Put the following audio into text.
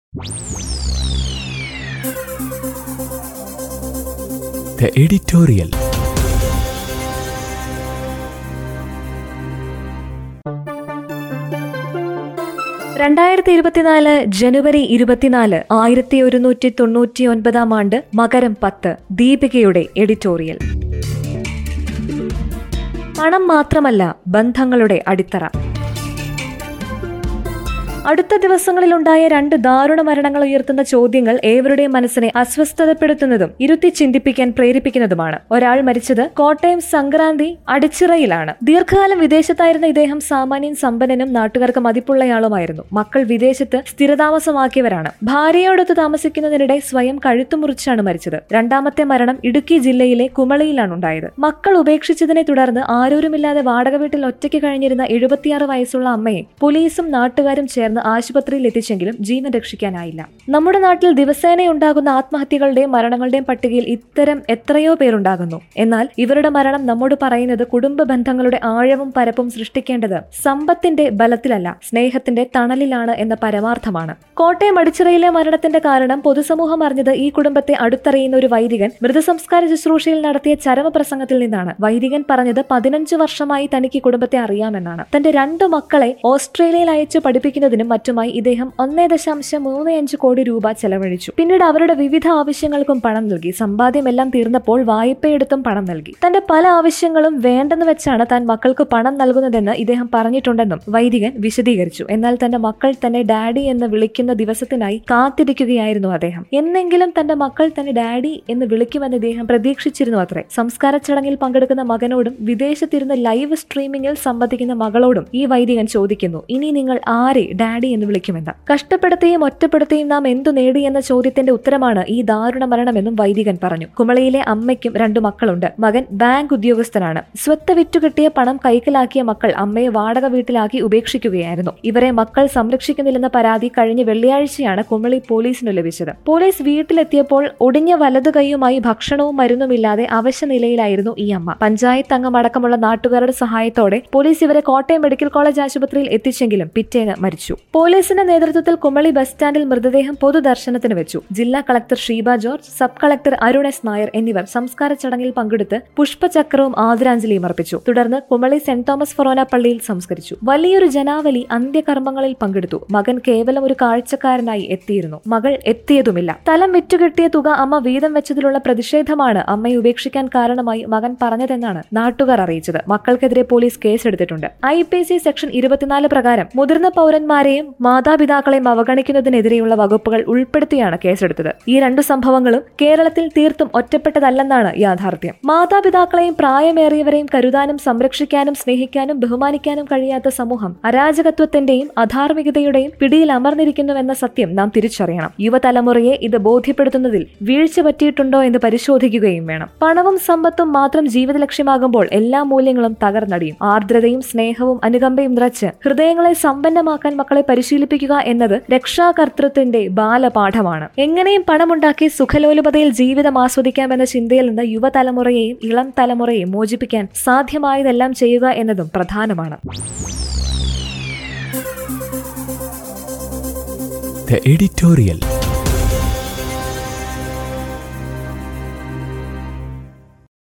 The editorial. രണ്ടായിരത്തി ഇരുപത്തിനാല് ജനുവരി ഇരുപത്തിനാല് ആയിരത്തി ഒരുന്നൂറ്റി തൊണ്ണൂറ്റി ഒൻപതാം ആണ്ട് മകരം പത്ത് ദീപികയുടെ എഡിറ്റോറിയൽ പണം മാത്രമല്ല ബന്ധങ്ങളുടെ അടിത്തറ അടുത്ത ദിവസങ്ങളിലുണ്ടായ രണ്ട് ദാരുണ മരണങ്ങൾ ഉയർത്തുന്ന ചോദ്യങ്ങൾ ഏവരുടെയും മനസ്സിനെ അസ്വസ്ഥതപ്പെടുത്തുന്നതും ഇരുത്തി ചിന്തിപ്പിക്കാൻ പ്രേരിപ്പിക്കുന്നതുമാണ് ഒരാൾ മരിച്ചത് കോട്ടയം സംക്രാന്തി അടിച്ചിറയിലാണ് ദീർഘകാലം വിദേശത്തായിരുന്ന ഇദ്ദേഹം സാമാന്യൻ സമ്പന്നനും നാട്ടുകാർക്ക് മതിപ്പുള്ളയാളുമായിരുന്നു മക്കൾ വിദേശത്ത് സ്ഥിരതാമസമാക്കിയവരാണ് ഭാര്യയോടൊത്ത് താമസിക്കുന്നതിനിടെ സ്വയം കഴുത്തു മുറിച്ചാണ് മരിച്ചത് രണ്ടാമത്തെ മരണം ഇടുക്കി ജില്ലയിലെ കുമളിയിലാണ് ഉണ്ടായത് മക്കൾ ഉപേക്ഷിച്ചതിനെ തുടർന്ന് ആരോരുമില്ലാതെ വാടക വീട്ടിൽ ഒറ്റയ്ക്ക് കഴിഞ്ഞിരുന്ന എഴുപത്തിയാറ് വയസ്സുള്ള അമ്മയെ പോലീസും നാട്ടുകാരും ചേർന്ന് ആശുപത്രിയിൽ എത്തിച്ചെങ്കിലും ജീവൻ രക്ഷിക്കാനായില്ല നമ്മുടെ നാട്ടിൽ ദിവസേന ഉണ്ടാകുന്ന ആത്മഹത്യകളുടെയും മരണങ്ങളുടെയും പട്ടികയിൽ ഇത്തരം എത്രയോ പേരുണ്ടാകുന്നു എന്നാൽ ഇവരുടെ മരണം നമ്മോട് പറയുന്നത് കുടുംബ ബന്ധങ്ങളുടെ ആഴവും പരപ്പും സൃഷ്ടിക്കേണ്ടത് സമ്പത്തിന്റെ ബലത്തിലല്ല സ്നേഹത്തിന്റെ തണലിലാണ് എന്ന പരമാർത്ഥമാണ് കോട്ടയം അടിച്ചിറയിലെ മരണത്തിന്റെ കാരണം പൊതുസമൂഹം അറിഞ്ഞത് ഈ കുടുംബത്തെ അടുത്തറിയുന്ന ഒരു വൈദികൻ മൃതസംസ്കാര ശുശ്രൂഷയിൽ നടത്തിയ ചരമപ്രസംഗത്തിൽ നിന്നാണ് വൈദികൻ പറഞ്ഞത് പതിനഞ്ച് വർഷമായി തനിക്ക് ഈ കുടുംബത്തെ അറിയാമെന്നാണ് തന്റെ രണ്ടു മക്കളെ ഓസ്ട്രേലിയയിൽ അയച്ച് പഠിപ്പിക്കുന്നതിനും മറ്റുമായി ഇദ്ദേഹം ഒന്നേ ദശാംശം മൂന്ന് അഞ്ച് കോടി രൂപ ചെലവഴിച്ചു പിന്നീട് അവരുടെ വിവിധ ആവശ്യങ്ങൾക്കും പണം നൽകി സമ്പാദ്യമെല്ലാം തീർന്നപ്പോൾ വായ്പയെടുത്തും പണം നൽകി തന്റെ പല ആവശ്യങ്ങളും വേണ്ടെന്ന് വെച്ചാണ് താൻ മക്കൾക്ക് പണം നൽകുന്നതെന്ന് ഇദ്ദേഹം പറഞ്ഞിട്ടുണ്ടെന്നും വൈദികൻ വിശദീകരിച്ചു എന്നാൽ തന്റെ മക്കൾ തന്നെ ഡാഡി എന്ന് വിളിക്കുന്ന ദിവസത്തിനായി കാത്തിരിക്കുകയായിരുന്നു അദ്ദേഹം എന്നെങ്കിലും തന്റെ മക്കൾ തന്നെ ഡാഡി എന്ന് വിളിക്കുമെന്ന് ഇദ്ദേഹം പ്രതീക്ഷിച്ചിരുന്നു അത്രേ സംസ്കാര ചടങ്ങിൽ പങ്കെടുക്കുന്ന മകനോടും വിദേശത്തിരുന്ന് ലൈവ് സ്ട്രീമിംഗിൽ സംബന്ധിക്കുന്ന മകളോടും ഈ വൈദികൻ ചോദിക്കുന്നു ഇനി നിങ്ങൾ ആരെ ഡാഡി എന്ന് വിളിക്കുമെന്ന് കഷ്ടപ്പെടുത്തുകയും ഒറ്റപ്പെടുത്തുകയും നാം എന്തു നേടി എന്ന ചോദ്യത്തിന്റെ ഉത്തരമാണ് ഈ ദാരുണ മരണമെന്നും വൈദികൻ പറഞ്ഞു കുമളിയിലെ അമ്മയ്ക്കും രണ്ടു മക്കളുണ്ട് മകൻ ബാങ്ക് ഉദ്യോഗസ്ഥനാണ് സ്വത്ത് വിറ്റുകിട്ടിയ പണം കൈക്കലാക്കിയ മക്കൾ അമ്മയെ വാടക വീട്ടിലാക്കി ഉപേക്ഷിക്കുകയായിരുന്നു ഇവരെ മക്കൾ സംരക്ഷിക്കുന്നില്ലെന്ന പരാതി കഴിഞ്ഞ വെള്ളിയാഴ്ചയാണ് കുമളി പോലീസിന് ലഭിച്ചത് പോലീസ് വീട്ടിലെത്തിയപ്പോൾ ഒടിഞ്ഞ വലതു കൈയുമായി ഭക്ഷണവും മരുന്നുമില്ലാതെ അവശ നിലയിലായിരുന്നു ഈ അമ്മ പഞ്ചായത്ത് അംഗം അടക്കമുള്ള നാട്ടുകാരുടെ സഹായത്തോടെ പോലീസ് ഇവരെ കോട്ടയം മെഡിക്കൽ കോളേജ് ആശുപത്രിയിൽ എത്തിച്ചെങ്കിലും പിറ്റേന്ന് മരിച്ചു പോലീസിന്റെ നേതൃത്വത്തിൽ കുമളി ബസ് സ്റ്റാൻഡിൽ മൃതദേഹം പൊതുദർശനത്തിന് വെച്ചു ജില്ലാ collector Sheeba George sub collector Arun S Nair എന്നിവർ സംസ്കാര ചടങ്ങിൽ പങ്കെടുത്ത് പുഷ്പചക്രവും ആദരാഞ്ജലിയും അർപ്പിച്ചു തുടർന്ന് കുമളി സെന്റ് തോമസ് ഫൊറോന പള്ളിയിൽ സംസ്കരിച്ചു വലിയൊരു ജനാവലി അന്ത്യകർമ്മങ്ങളിൽ പങ്കെടുത്തു മകൻ കേവലം ഒരു കാഴ്ചക്കാരനായി എത്തിയിരുന്നു മകൾ എത്തിയതുമില്ല തലം വിറ്റുകിട്ടിയ തുക അമ്മ വീതം വെച്ചതിലുള്ള പ്രതിഷേധമാണ് അമ്മയെ ഉപേക്ഷിക്കാൻ കാരണമായി മകൻ പറഞ്ഞതെന്നാണ് നാട്ടുകാർ അറിയിച്ചത് മക്കൾക്കെതിരെ പോലീസ് കേസെടുത്തിട്ടുണ്ട് ഐ പി സി സെക്ഷൻ ഇരുപത്തിനാല് പ്രകാരം മുതിർന്ന പൗരന്മാരെയും മാതാപിതാക്കളെയും അവഗണിക്കുന്നതിനെതിരെയുള്ള വകുപ്പുകൾ ഉൾപ്പെടുത്തിയാണ് കേസെടുത്തത് ഈ രണ്ടു സംഭവങ്ങളും കേരളത്തിൽ തീർത്തും ഒറ്റപ്പെട്ടതല്ലെന്നാണ് യാഥാർത്ഥ്യം മാതാപിതാക്കളെയും പ്രായമേറിയവരെയും കരുതാനും സംരക്ഷിക്കാനും സ്നേഹിക്കാനും ബഹുമാനിക്കാനും കഴിയാത്ത സമൂഹം അരാജകത്വത്തിന്റെയും അധാർമികതയുടെയും പിടിയിൽ അമർന്നിരിക്കുന്നുവെന്ന സത്യം നാം തിരിച്ചറിയണം യുവതലമുറയെ ഇത് ബോധ്യപ്പെടുത്തുന്നതിൽ വീഴ്ച പറ്റിയിട്ടുണ്ടോ എന്ന് പരിശോധിക്കുകയും വേണം പണവും സമ്പത്തും മാത്രം ജീവിത ലക്ഷ്യമാകുമ്പോൾ എല്ലാ മൂല്യങ്ങളും തകർന്നടിയും ആർദ്രതയും സ്നേഹവും അനുകമ്പയും നിറച്ച് ഹൃദയങ്ങളെ സമ്പന്നമാക്കാൻ മക്കളെ പരിശീലിപ്പിക്കുക എന്നത് രക്ഷാകർത്തൃത്വത്തിന്റെ ബാലപാഠമാണ് എങ്ങനെയും പണമുണ്ടാക്കി സുഖലോലുപതയിൽ ജീവിതം ആസ്വദിക്കാമെന്ന ചിന്തയിൽ നിന്ന് യുവതലമുറയെയും ഇളം തലമുറയെയും മോചിപ്പിക്കാൻ സാധ്യമായതെല്ലാം ചെയ്യുക എന്നതും പ്രധാനമാണ് The editorial.